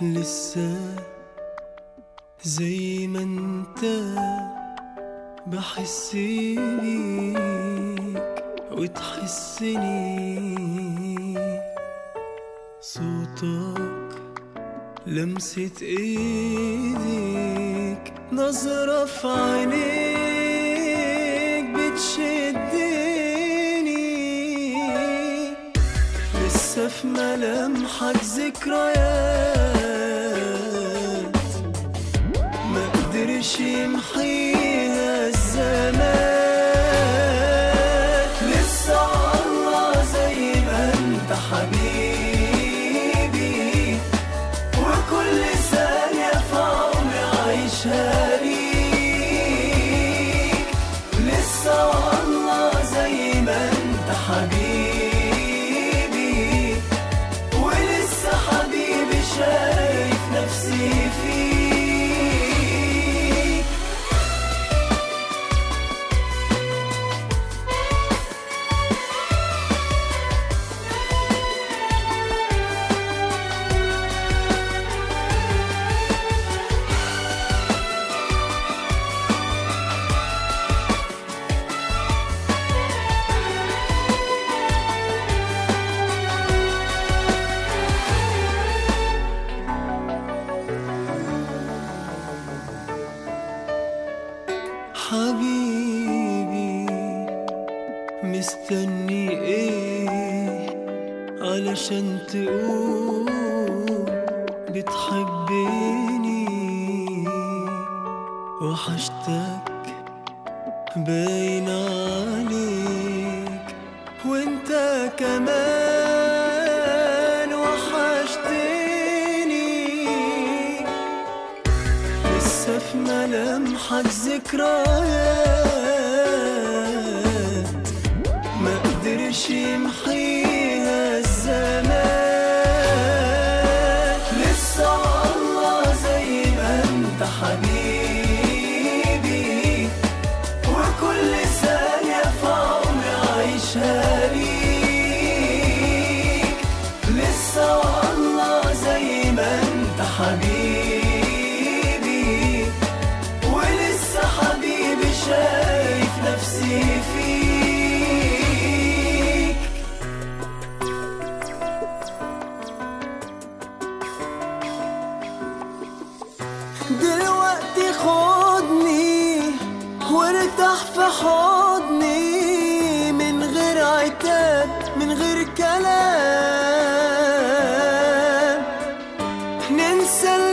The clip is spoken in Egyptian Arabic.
لسه زي ما انت بحس بيك وتحسني صوتك لمسة ايديك نظرة في عينيك بتشدني لسه في ملامحك ذكريات ما قدرش يمحيها الزمان لسه الله زي ما انت حبيبي وكل ثانية في عمري عايشها ليك لسه والله زي ما انت حبيبي ولسه حبيبي شايف نفسي فيك حبيبي مستني ايه علشان تقول بتحبني وحشتك باين عليك وانت كمان وحشتني لسه في ملامحك ذكريات ما قدرش يمحيها الزمان لسه والله زي ما انت حبيبي وكل ثانية في عمري عايشها ليك لسه والله زي ما انت حبيبي ولسه حبيبي شايف نفسي فيك دلوقتي خدني وارتاح في حضني من غير عتاب من غير كلام ننسى